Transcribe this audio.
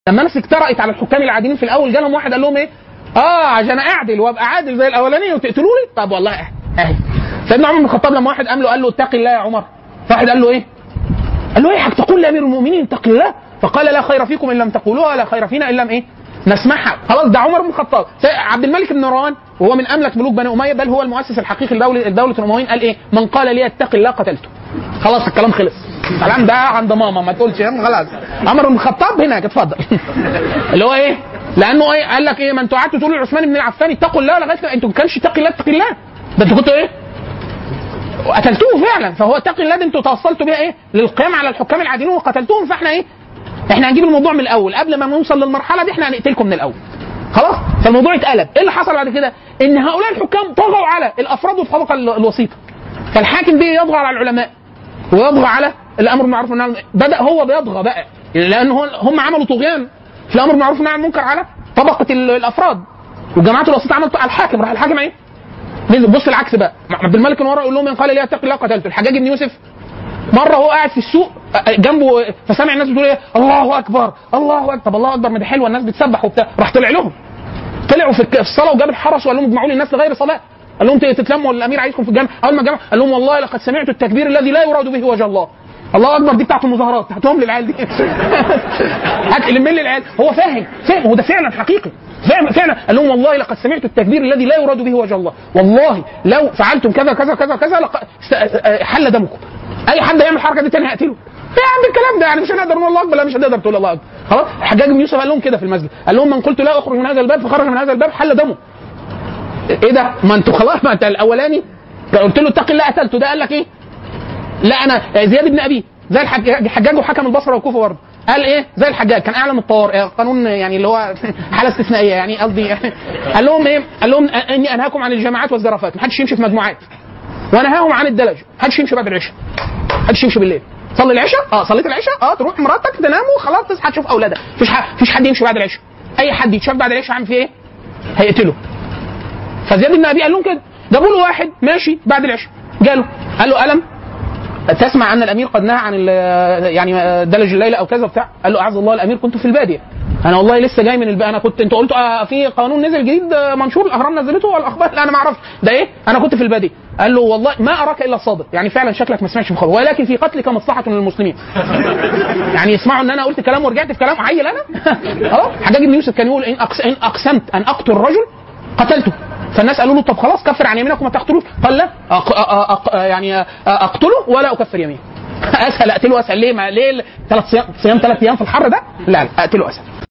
لما الناس اجترأت على الحكام العاديين في الاول جالهم واحد قال لهم ايه؟ اه عشان اعدل وابقى عادل زي الاولاني وتقتلوني طب والله اهي اهي سيدنا عمر بن الخطاب لما واحد قام له قال له اتق الله يا عمر واحد قال له ايه؟ قال له ايه حق تقول لامير المؤمنين اتق الله فقال لا خير فيكم ان لم تقولوها لا خير فينا ان لم ايه؟ نسمعها خلاص ده عمر بن الخطاب سي- عبد الملك بن مروان وهو من املك ملوك بني اميه بل هو المؤسس الحقيقي لدوله دوله الامويين قال ايه؟ من قال لي اتق الله قتلته خلاص الكلام خلص الكلام ده عند ماما ما تقولش يا خلاص عمر بن الخطاب هناك اتفضل اللي هو ايه؟ لانه ايه؟ قال لك ايه؟ ما انتوا قعدتوا تقولوا لعثمان بن العفان اتقوا الله لغايه انتوا ما كانش اتقي الله اتقي الله ده انتوا كنتوا ايه؟ وقتلتوه فعلا فهو اتقي الله دي انتوا توصلتوا بيها ايه؟ للقيام على الحكام العادلين وقتلتوهم فاحنا ايه؟ احنا هنجيب الموضوع من الاول قبل ما نوصل للمرحله دي احنا هنقتلكم من الاول. خلاص؟ فالموضوع اتقلب، ايه اللي حصل بعد كده؟ ان هؤلاء الحكام طغوا على الافراد والطبقه ال- الوسيطه. فالحاكم بيه يطغى على العلماء ويطغى على الامر بالمعروف والنهي عن المنكر. بدا هو بيطغى بقى لان هو- هم عملوا طغيان في الامر بالمعروف والنهي عن المنكر على طبقه ال- الافراد والجماعات الوسيطه عملت على الحاكم راح الحاكم ايه؟ نزل بص العكس بقى عبد الملك بن ورا يقول لهم من قال لي اتق الله قتلته الحجاج بن يوسف مره هو قاعد في السوق جنبه فسمع الناس بتقول ايه الله اكبر الله اكبر طب الله اكبر ما دي حلوه الناس بتسبح وبتاع راح طلع لهم طلعوا في الك- في الصلاه وجاب الحرس وقال لهم اجمعوا لي الناس لغير صلاه قال لهم تتلموا الامير عايزكم في الجامع اول ما الجامع قال لهم والله لقد سمعت التكبير الذي لا يراد به وجه الله الله اكبر دي بتاعت المظاهرات هاتهم للعيال دي هات لم لي العيال هو فاهم فاهم هو ده فعلا حقيقي فعلا فعلا قال لهم والله لقد سمعت التكبير الذي لا يراد به وجه الله والله لو فعلتم كذا كذا كذا كذا لق- س- حل دمكم اي حد يعمل الحركه دي تاني هقتله ايه يا عم الكلام ده يعني مش هنقدر نقول الله اكبر لا مش هنقدر تقول الله اكبر خلاص الحجاج بن يوسف قال لهم كده في المسجد قال لهم من قلت لا اخرج من هذا الباب فخرج من هذا الباب حل دمه ايه ده ما انتوا خلاص ما انت الاولاني قلت له اتق الله قتلته ده قال لك ايه لا انا زياد بن ابي زي الحجاج الحجاج وحكم البصره والكوفه برضه قال ايه زي الحجاج كان اعلم الطوارئ قانون يعني اللي هو حاله استثنائيه يعني قصدي قال لهم ايه قال لهم اني انهاكم عن الجماعات والزرافات ما حدش يمشي في مجموعات وانهاهم عن الدلج ما حدش يمشي بعد العشاء ما حدش يمشي بالليل صلي العشاء اه صليت العشاء اه تروح مراتك تنام وخلاص تصحى تشوف اولادك مفيش ح- مفيش حد يمشي بعد العشاء اي حد يتشاف بعد العشاء عامل فيه ايه هيقتله فزياد بن ابي قال لهم كده جابوا له واحد ماشي بعد العشاء جاله قال له الم تسمع ان الامير قد نهى عن ال- يعني دلج الليله او كذا وبتاع قال له اعز الله الامير كنت في الباديه انا والله لسه جاي من الب... انا كنت انت قلت آه في قانون نزل جديد آه، منشور الاهرام نزلته والاخبار لا انا ما اعرفش ده ايه انا كنت في الباديه قال له والله ما اراك الا الصادق يعني فعلا شكلك ما سمعتش بخبر ولكن في قتلك مصلحه للمسلمين يعني يسمعوا ان انا قلت كلام ورجعت في كلام عيل انا اه حجاج بن يوسف كان يقول ان أقس... ان اقسمت ان اقتل رجل قتلته فالناس قالوا له طب خلاص كفر عن يمينك وما تقتلوش قال لا أق... أ... أ... يعني اقتله ولا اكفر يمين اسهل اقتله اسهل ليه ما ليه ثلاث صيام صيام ثلاث ايام في الحر ده لا لا اقتله اسهل